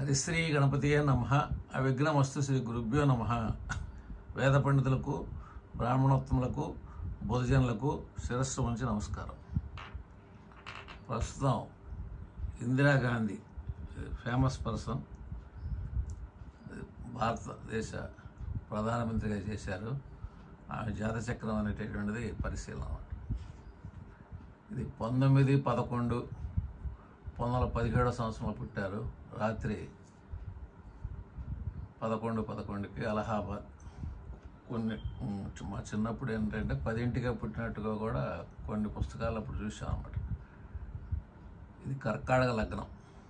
హరిశ్రీ గణపతియే నమ అవిఘ్నమస్తు శ్రీ గురుభ్యో నమ వేద పండితులకు బ్రాహ్మణోత్తములకు బుధజనులకు శిరస్సు వంచి నమస్కారం ప్రస్తుతం ఇందిరాగాంధీ ఫేమస్ పర్సన్ భారతదేశ ప్రధానమంత్రిగా చేశారు ఆమె జాతచక్రం అనేటటువంటిది పరిశీలన అన్నమాట ఇది పంతొమ్మిది పదకొండు పంతొమ్మిది వందల పదిహేడో సంవత్సరంలో పుట్టారు రాత్రి పదకొండు పదకొండుకి అలహాబాద్ కొన్ని ఉమ్, మా చిన్నప్పుడు ఏంటంటే పదింటిగా పుట్టినట్టుగా కూడా కొన్ని పుస్తకాలు అప్పుడు చూసాం అన్నమాట ఇది కర్కాటక లగ్నం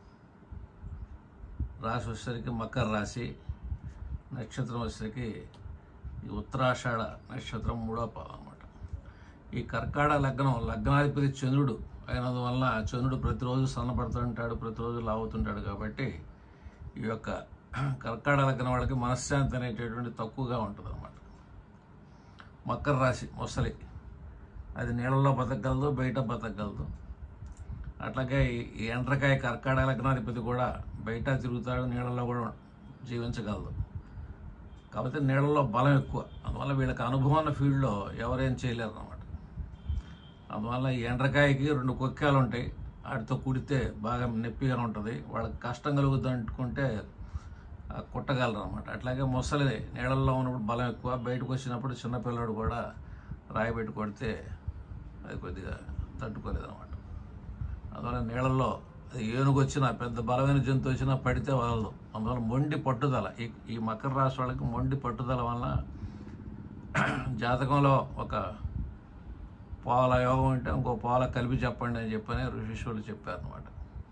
రాశి వచ్చేసరికి మకర రాశి నక్షత్రం వచ్చేసరికి ఈ ఉత్తరాషాఢ నక్షత్రం మూడో పాదం అన్నమాట ఈ కర్కాటక లగ్నం లగ్నాధిపతి చంద్రుడు అయినందువలన చంద్రుడు ప్రతిరోజు సన్నపడుతుంటాడు ప్రతిరోజు లావుతుంటాడు కాబట్టి ఈ యొక్క కర్కాటక లగ్నం వాళ్ళకి మనశ్శాంతి అనేటటువంటి తక్కువగా ఉంటుంది అనమాట మకర రాశి మొసలి అది నీళ్ళలో బతకగలదు బయట బతకగలదు అట్లాగే ఈ- ఈ ఎండ్రకాయ కర్కాటక లగ్నాధిపతి కూడా బయట తిరుగుతాడు నీళ్ళలో కూడా జీవించగలదు కాకపోతే నీళ్ళలో బలం ఎక్కువ అందువల్ల వీళ్ళకి అనుభవం ఉన్న ఫీల్డ్లో ఎవరేం చేయలేరు అనమాట అందువల్ల ఈ ఎండ్రకాయకి రెండు కొక్కాలు ఉంటాయి వాటితో కుడితే బాగా నొప్పిగా ఉంటుంది వాళ్ళకి కష్టం కలుగుద్ది అనుకుంటే ఆ, కుట్టగలరు అనమాట అట్లాగే మొసలి నీళ్ళల్లో ఉన్నప్పుడు బలం ఎక్కువ బయటకు వచ్చినప్పుడు చిన్నపిల్లడు కూడా రాయి పెట్టి కొడితే అది కొద్దిగా తట్టుకోలేదు అనమాట అందువల్ల నీళ్ళల్లో అది ఏనుగు వచ్చినా పెద్ద బలమైన జంతువు వచ్చినా పడితే వదలదు అందువల్ల మొండి పట్టుదల ఈ ఈ మకర రాశి వాళ్ళకి మొండి పట్టుదల వల్ల జాతకంలో ఒక పాల యోగం ఉంటే ఇంకో పాల కలిపి చెప్పండి అని చెప్పని ఋషిష్యులు చెప్పారు అనమాట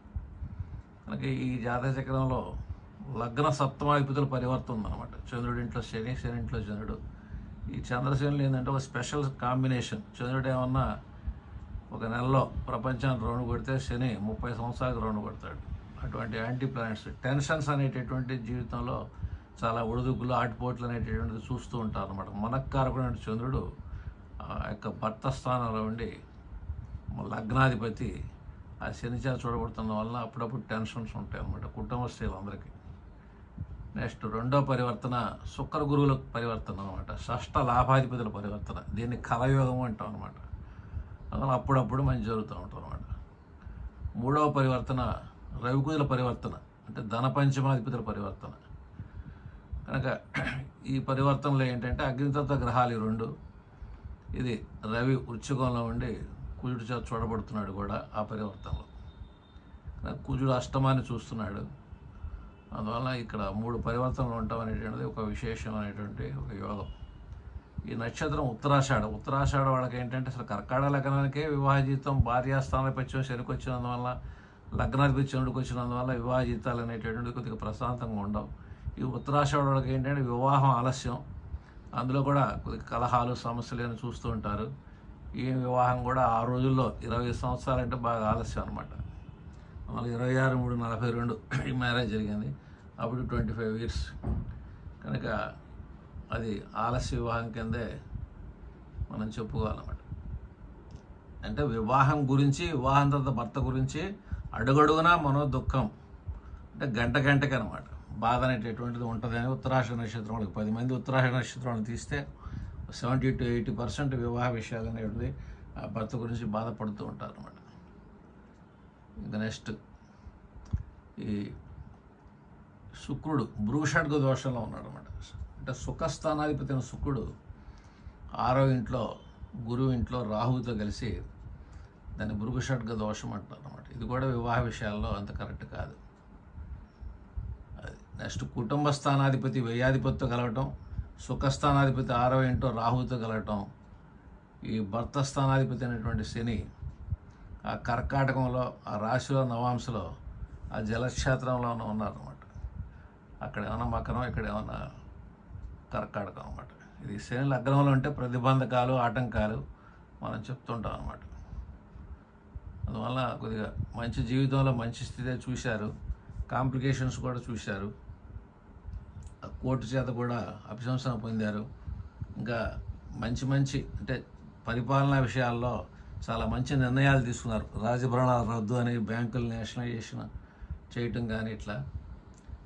కనుక ఈ జాతక చక్రంలో లగ్న సప్తమాధిపతుల పరివర్తన ఉందన్నమాట చంద్రుడి ఇంట్లో శని శని ఇంట్లో చంద్రుడు ఈ చంద్రశనులు ఏంటంటే ఒక స్పెషల్ కాంబినేషన్ చంద్రుడు ఏమన్నా ఒక నెలలో ప్రపంచాన్ని రౌండ్ కొడితే శని ముప్పై సంవత్సరాలకు రౌండ్ కొడతాడు అటువంటి యాంటీ ప్లానెట్స్ టెన్షన్స్ అనేటటువంటి జీవితంలో చాలా ఒడిదుగులు ఆటిపోట్లు అనేటటువంటిది చూస్తూ ఉంటారు అనమాట మనక్కారకుడైన చంద్రుడు ఆ యొక్క భర్త స్థానంలో ఉండి లగ్నాధిపతి ఆ శనిచార చూడబడుతున్న వల్ల అప్పుడప్పుడు టెన్షన్స్ ఉంటాయి అన్నమాట కుటుంబ స్త్రీలందరికీ నెక్స్ట్ రెండో పరివర్తన శుక్ర గురువుల పరివర్తన అనమాట షష్ట లాభాధిపతుల పరివర్తన దీన్ని కలయోగం అంటాం అనమాట అందువల్ల అప్పుడప్పుడు మంచి జరుగుతూ ఉంటుంది అనమాట మూడవ పరివర్తన రవికుదుల పరివర్తన అంటే ధన పంచమాధిపతుల పరివర్తన కనుక ఈ పరివర్తనలో ఏంటంటే అగ్నితత్వ గ్రహాలు ఈ రెండు ఇది రవి వృచ్చికంలో ఉండి కుజుడు చేత చూడబడుతున్నాడు కూడా ఆ పరివర్తనలో కనుక కుజుడు అష్టమాన్ని చూస్తున్నాడు అందువల్ల ఇక్కడ మూడు పరివర్తనలు ఉండటం అనేటువంటిది ఒక విశేషం అనేటువంటి ఒక యోగం ఈ నక్షత్రం ఉత్తరాషాఢ ఉత్తరాషాఢ వాళ్ళకి ఏంటంటే అసలు కర్కాడ లగ్నానికే వివాహ జీవితం భార్యాస్థానపత్యం శనికి వచ్చినందువల్ల లగ్నాధిపతి చంద్రుడికి వచ్చినందువల్ల వివాహ జీవితాలు అనేటటువంటి కొద్దిగా ప్రశాంతంగా ఉండవు ఈ ఉత్తరాషాఢ వాళ్ళకి ఏంటంటే వివాహం ఆలస్యం అందులో కూడా కొద్దిగా కలహాలు సమస్యలు అని చూస్తూ ఉంటారు ఈ వివాహం కూడా ఆ రోజుల్లో ఇరవై సంవత్సరాలు అంటే బాగా ఆలస్యం అనమాట మళ్ళీ ఇరవై ఆరు మూడు నలభై రెండు ఈ మ్యారేజ్ జరిగింది అప్పుడు ట్వంటీ ఫైవ్ ఇయర్స్ కనుక అది ఆలస్య వివాహం కిందే మనం చెప్పుకోవాలన్నమాట అంటే వివాహం గురించి వివాహం తర్వాత భర్త గురించి అడుగడుగునా మనో దుఃఖం అంటే గంట గంటకి అనమాట బాధ అనేటటువంటిది ఉంటుంది అని ఉత్తరాష నక్షత్రం వాళ్ళకి పది మంది ఉత్తరాష నక్షత్రాలను తీస్తే సెవెంటీ టు ఎయిటీ పర్సెంట్ వివాహ విషయాలు అనేటివి ఆ భర్త గురించి బాధపడుతూ ఉంటారు అనమాట ఇంకా నెక్స్ట్ ఈ శుక్రుడు భ్రూషడ్గ దోషంలో ఉన్నాడు అనమాట అంటే సుఖస్థానాధిపతి అయిన శుక్రుడు ఆరో ఇంట్లో గురువు ఇంట్లో రాహువుతో కలిసి దాన్ని భృగుషడ్గ దోషం అంటారు అనమాట ఇది కూడా వివాహ విషయాల్లో అంత కరెక్ట్ కాదు అది నెక్స్ట్ కుటుంబ స్థానాధిపతి వ్యయాధిపతితో కలవటం సుఖస్థానాధిపతి ఆరో ఇంట్లో రాహువుతో కలవటం ఈ భర్త స్థానాధిపతి అయినటువంటి శని ఆ కర్కాటకంలో ఆ రాశిలో నవాంశలో ఆ జలక్షేత్రంలో ఉన్నారన్నమాట అక్కడ ఏమైనా మకరం ఇక్కడ ఏమైనా కర్కాటకం అనమాట ఇది శని లగ్నంలో ఉంటే ప్రతిబంధకాలు ఆటంకాలు మనం చెప్తుంటాం అనమాట అందువల్ల కొద్దిగా మంచి జీవితంలో మంచి స్థితే చూశారు కాంప్లికేషన్స్ కూడా చూశారు ఆ కోర్టు చేత కూడా అభిశంసన పొందారు ఇంకా మంచి మంచి అంటే పరిపాలనా విషయాల్లో చాలా మంచి నిర్ణయాలు తీసుకున్నారు రాజభరణాలు రద్దు అని బ్యాంకులు నేషనలైజేషన్ చేయటం కానీ ఇట్లా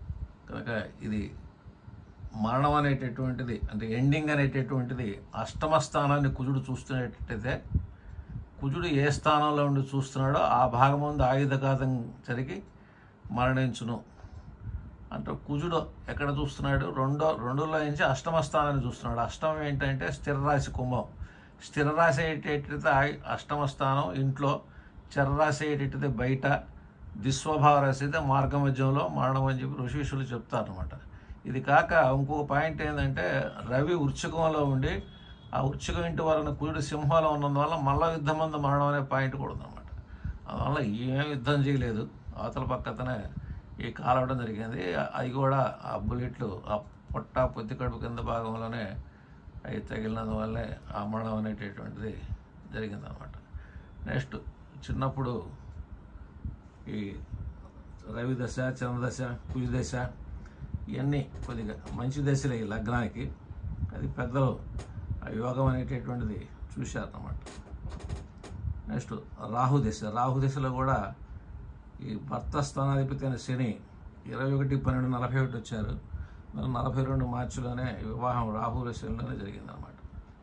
కనుక ఇది మరణం అనేటటువంటిది అంటే ఎండింగ్ అనేటటువంటిది అష్టమ స్థానాన్ని కుజుడు చూస్తున్నట్టయితే కుజుడు ఏ స్థానంలో ఉండి చూస్తున్నాడో ఆ భాగం ముందు ఆయుధఘాతం జరిగి మరణించును అంటే కుజుడు ఎక్కడ చూస్తున్నాడు రెండో రెండులో నుంచి అష్టమ స్థానాన్ని చూస్తున్నాడు అష్టమం ఏంటంటే స్థిర రాశి కుంభం స్థిర రాశి అయ్యేటట్టయితే ఆయ- అష్టమ స్థానం ఇంట్లో చరరాశి అయ్యేటట్టయితే బయట దిస్వభావ రాశి అయితే మార్గ మధ్యంలో మరణం అని చెప్పి ఋషిషులు చెప్తారనమాట ఇది కాక ఇంకొక పాయింట్ ఏంటంటే రవి వృశ్చికంలో ఉండి ఆ వృశ్చికం ఇంటి వారిని కుజుడు సింహంలో ఉన్నందువల్ల మల్ల యుద్ధం మందు మరణం అనే పాయింట్ కూడా ఉందన్నమాట అందువల్ల ఏం యుద్ధం చేయలేదు అవతల పక్కతనే ఈ కాలవడం జరిగింది అవి కూడా ఆ బుల్లెట్లు ఆ పొట్ట పొత్తి కడుపు కింద భాగంలోనే అవి తగిలినందువల్లే ఆ మరణం అనేటటువంటిది జరిగిందనమాట నెక్స్ట్ చిన్నప్పుడు ఈ రవి దశ చంద్రదశ కుజ దశ ఇవన్నీ కొద్దిగా మంచి దశలే ఈ లగ్నానికి అది పెద్దలు ఆ యోగం అనేటటువంటిది చూశారన్నమాట నెక్స్ట్ రాహు దశ రాహు దశలో కూడా ఈ భర్త స్థానాధిపతి అయిన శని ఇరవై ఒకటి పన్నెండు నలభై ఒకటి వచ్చారు మరి నలభై రెండు మార్చిలోనే వివాహం రాహు శనిలోనే జరిగిందనమాట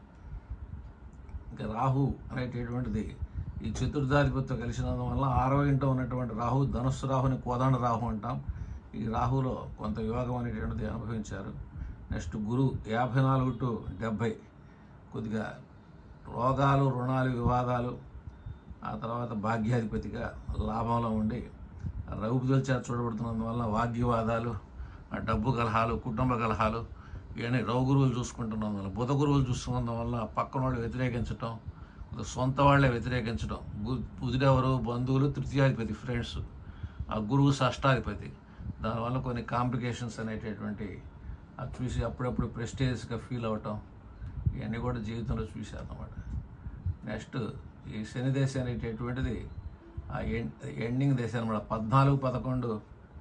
ఇంకా రాహు అనేటటువంటిది ఈ చతుర్థాధిపతితో కలిసినందువల్ల ఆరవ ఇంట్లో ఉన్నటువంటి రాహు ధనుస్సు రాహుని కోదండ రాహు అంటాం ఈ రాహులో కొంత యోగం అనేటువంటిది అనుభవించారు నెక్స్ట్ గురు యాభై నాలుగు టు డెబ్భై కొద్దిగా రోగాలు రుణాలు వివాదాలు ఆ తర్వాత భాగ్యాధిపతిగా లాభంలో ఉండి రఘుపతుల చేత చూడబడుతున్నందువల్ల వాగ్వివాదాలు ఆ డబ్బు కలహాలు కుటుంబ కలహాలు ఇవన్నీ రఘు గురువులు చూసుకుంటున్నందువల్ల బుధ గురువులు చూసుకున్నందు వల్ల పక్కన వాళ్ళు వ్యతిరేకించడం సొంత వాళ్ళే వ్యతిరేకించడం గు- బుధుడెవరు బంధువులు తృతీయాధిపతి ఫ్రెండ్స్ ఆ గురువు షష్టాధిపతి దానివల్ల కొన్ని కాంప్లికేషన్స్ అనేటటువంటి అది చూసి అప్పుడప్పుడు ప్రెస్టేజ్గా ఫీల్ అవటం ఇవన్నీ కూడా జీవితంలో చూశాను అన్నమాట నెక్స్ట్ ఈ శని దశ అనేటటువంటిది ఆ ఎం- ఎండింగ్ దశ అనమాట పద్నాలుగు పదకొండు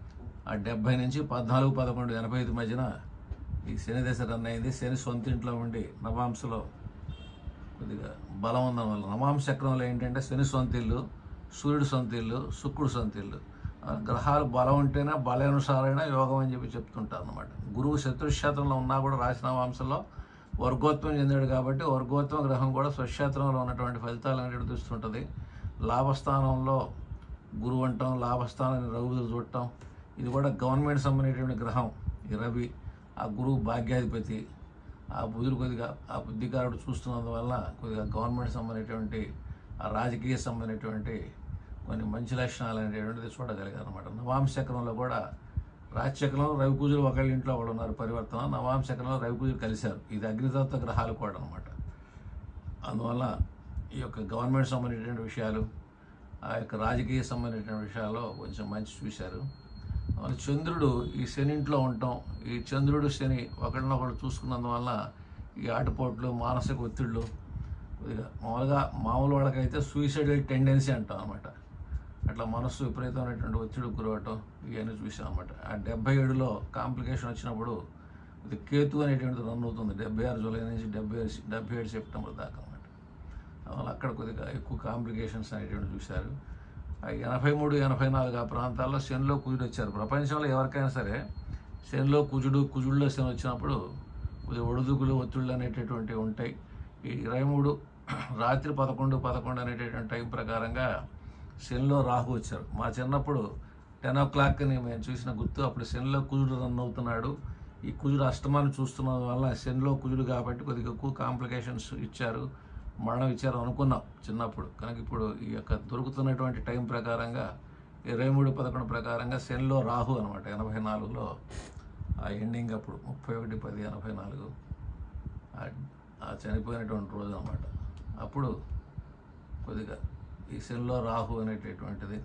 ఆ డెబ్బై నుంచి పద్నాలుగు పదకొండు ఎనభై ఐదు మధ్యన ఈ శని దశ రన్ అయింది శని సొంత ఇంట్లో ఉండి నవాంశలో కొద్దిగా బలం ఉన్న వల్ల నవాంశ చక్రంలో ఏంటంటే శని సొంత ఇల్లు సూర్యుడు సొంత ఇల్లు శుక్రుడు సొంత ఇల్లు ఆ గ్రహాలు బలం ఉంటేనే బలానుసారైన యోగం అని చెప్పి చెప్తుంటారు అనమాట గురువు శత్రుక్షేత్రంలో ఉన్నా కూడా రాశి నవాంశంలో వర్గోత్వం చెందాడు కాబట్టి వర్గోత్వం గ్రహం కూడా స్వక్షేత్రంలో ఉన్నటువంటి ఫలితాలు అనేవి చూస్తుంటుంది లాభస్థానంలో గురువు అంటాం లాభస్థానాన్ని రఘువులు చూడటం ఇది కూడా గవర్నమెంట్ సంబంధించినటువంటి గ్రహం ఈ రవి ఆ గురువు భాగ్యాధిపతి ఆ బుధుడు కొద్దిగా ఆ బుద్ధికారుడు చూస్తున్నందువల్ల కొద్దిగా గవర్నమెంట్ సంబంధించినటువంటి ఆ రాజకీయ సంబంధించినటువంటి కొన్ని మంచి లక్షణాలు అనేటువంటిది చూడగలిగారు అనమాట నవాంశకరంలో కూడా రాజచక్రంలో రవికూజులు ఒకళ్ళ ఇంట్లో వాళ్ళు ఉన్నారు పరివర్తన నవాంశకరంలో రవికూజులు కలిశారు ఇది అగ్నితత్వ గ్రహాలు కూడా అనమాట అందువల్ల ఈ యొక్క గవర్నమెంట్ సంబంధించిన విషయాలు ఆ యొక్క రాజకీయ సంబంధించిన విషయాల్లో కొంచెం మంచి చూశారు అందువల్ల చంద్రుడు ఈ శని ఇంట్లో ఉండటం ఈ చంద్రుడు శని ఒకరినొకరు చూసుకున్నందువల్ల ఈ ఆటపోట్లు మానసిక ఒత్తిళ్ళు కొద్దిగా మామూలుగా మామూలు వాళ్ళకైతే సూసైడల్ టెండెన్సీ అంటాం అనమాట అట్లా మనస్సు విపరీతమైనటువంటి ఒత్తిడి గురవటం ఇవన్నీ చూసాం అనమాట ఆ డెబ్బై ఏడులో కాంప్లికేషన్ వచ్చినప్పుడు ఇది కేతు అనేటువంటిది రన్ అవుతుంది డెబ్బై ఆరు జూలై నుంచి డెబ్బై ఆరు డెబ్బై ఏడు సెప్టెంబర్ దాకా అనమాట అందువల్ల అక్కడ కొద్దిగా ఎక్కువ కాంప్లికేషన్స్ అనేటువంటి చూశారు ఆ ఎనభై మూడు ఎనభై నాలుగు ఆ ప్రాంతాల్లో శనిలో కుజుడు వచ్చారు ప్రపంచంలో ఎవరికైనా సరే శనిలో కుజుడు కుజుడులో శని వచ్చినప్పుడు కొద్దిగా ఒడిదుగులు ఒత్తిళ్ళు అనేటటువంటివి ఉంటాయి ఈ ఇరవై మూడు రాత్రి పదకొండు పదకొండు అనేటటువంటి టైం ప్రకారంగా శనిలో రాహు వచ్చారు మా చిన్నప్పుడు టెన్ ఓ క్లాక్ని మేము చూసిన గుర్తు అప్పుడు శనిలో కుజుడు రన్ అవుతున్నాడు ఈ కుజుడు అష్టమాన్ని చూస్తున్న వల్ల శనిలో కుజుడు కాబట్టి కొద్దిగా ఎక్కువ కాంప్లికేషన్స్ ఇచ్చారు మరణం ఇచ్చారు అనుకున్నాం చిన్నప్పుడు కనుక ఇప్పుడు ఈ యొక్క దొరుకుతున్నటువంటి టైం ప్రకారంగా ఇరవై మూడు పదకొండు ప్రకారంగా శనిలో రాహు అనమాట ఎనభై నాలుగులో ఆ ఎండింగ్ అప్పుడు ముప్పై ఒకటి పది ఎనభై నాలుగు ఆ- ఆ చనిపోయినటువంటి రోజు అనమాట అప్పుడు కొద్దిగా ఈ శనిలో రాహు అనేటటువంటిది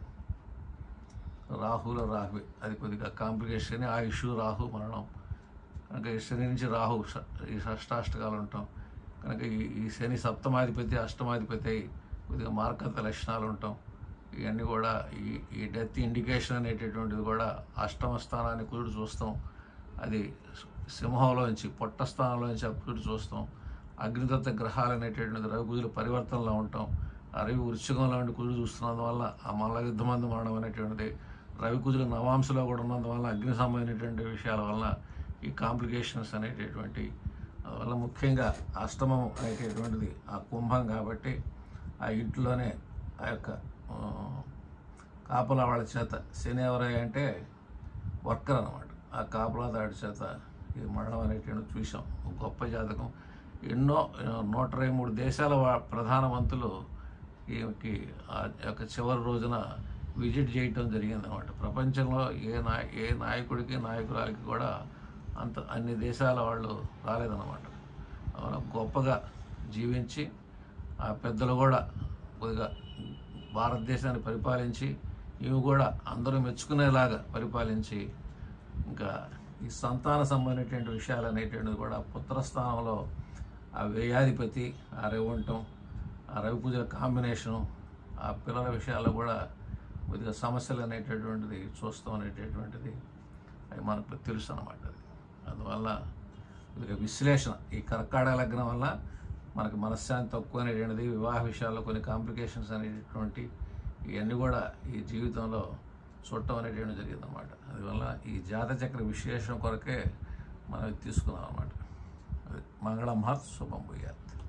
రాహులో రాహు అది కొద్దిగా కాంప్లికేషన్ ఆయుష్ రాహు మరణం కనుక ఈ శని నుంచి రాహు ష- ఈ షష్టాష్టకాలు ఉంటాం కనుక ఈ ఈ శని సప్తమాధిపతి అష్టమాధిపతి అయి కొద్దిగా మార్కత లక్షణాలు ఉంటాం ఇవన్నీ కూడా ఈ ఈ డెత్ ఇండికేషన్ అనేటటువంటిది కూడా అష్టమ స్థానాన్ని కుదురు చూస్తాం అది సింహంలోంచి పొట్ట స్థానంలోంచి అప్పుడు చూస్తాం అగ్నిదత్త గ్రహాలు అనేటటువంటిది రవికుజులు పరివర్తనలో ఉంటాం ఆ రవి వృశ్చికంలో ఉండి కుదురు చూస్తున్నందు వల్ల ఆ మల్ల యుద్ధమందు మరణం అనేటువంటిది రవి కుజులు నవాంశలో కూడా ఉన్నందువల్ల అగ్ని సంబంధించినటువంటి విషయాల వలన ఈ కాంప్లికేషన్స్ అనేటటువంటి వల్ల ముఖ్యంగా అష్టమం అనేటటువంటిది ఆ కుంభం కాబట్టి ఆ ఇంట్లోనే ఆ యొక్క ఆ, కాపలా వాళ్ళ చేత శని ఎవరై అంటే వర్కర్ అనమాట ఆ కాపలా దాడి చేత ఈ మరణం అనేటువంటి చూసాం ఒక గొప్ప జాతకం ఎన్నో ఆ, నూట ఇరవై మూడు దేశాల వా- ప్రధానమంత్రులు ఈమెకి ఆ యొక్క చివరి రోజున విజిట్ చేయటం జరిగింది అనమాట ప్రపంచంలో ఏ నాయ ఏ నాయకుడికి నాయకురాలకి కూడా అంత అన్ని దేశాల వాళ్ళు రాలేదన్నమాట అవును, గొప్పగా జీవించి ఆ పెద్దలు కూడా కొద్దిగా భారతదేశాన్ని పరిపాలించి ఇవి కూడా అందరూ మెచ్చుకునేలాగా పరిపాలించి ఇంకా ఈ సంతాన సంబంధించినటువంటి విషయాలు అనేటువంటిది కూడా పుత్రస్థానంలో ఆ వ్యయాధిపతి ఆ రేవంటం ఆ రవి పూజల కాంబినేషను ఆ పిల్లల విషయాల్లో కూడా కొద్దిగా సమస్యలు అనేటటువంటిది చూస్తాం అనేటటువంటిది అది మనకు తెలుసు అన్నమాట అది అందువల్ల కొద్దిగా విశ్లేషణ ఈ కర్కాడ లగ్నం వల్ల మనకు మనశ్శాంతి తక్కువ అనేటువంటిది వివాహ విషయాల్లో కొన్ని కాంప్లికేషన్స్ అనేటటువంటి ఇవన్నీ కూడా ఈ జీవితంలో చూడటం అనేటువంటి జరిగిందన్నమాట అందువల్ల ఈ జాతచక్ర విశ్లేషణ కొరకే మనం ఇది తీసుకున్నాం అన్నమాట అది మంగళం మహత్ శుభం భూయాత్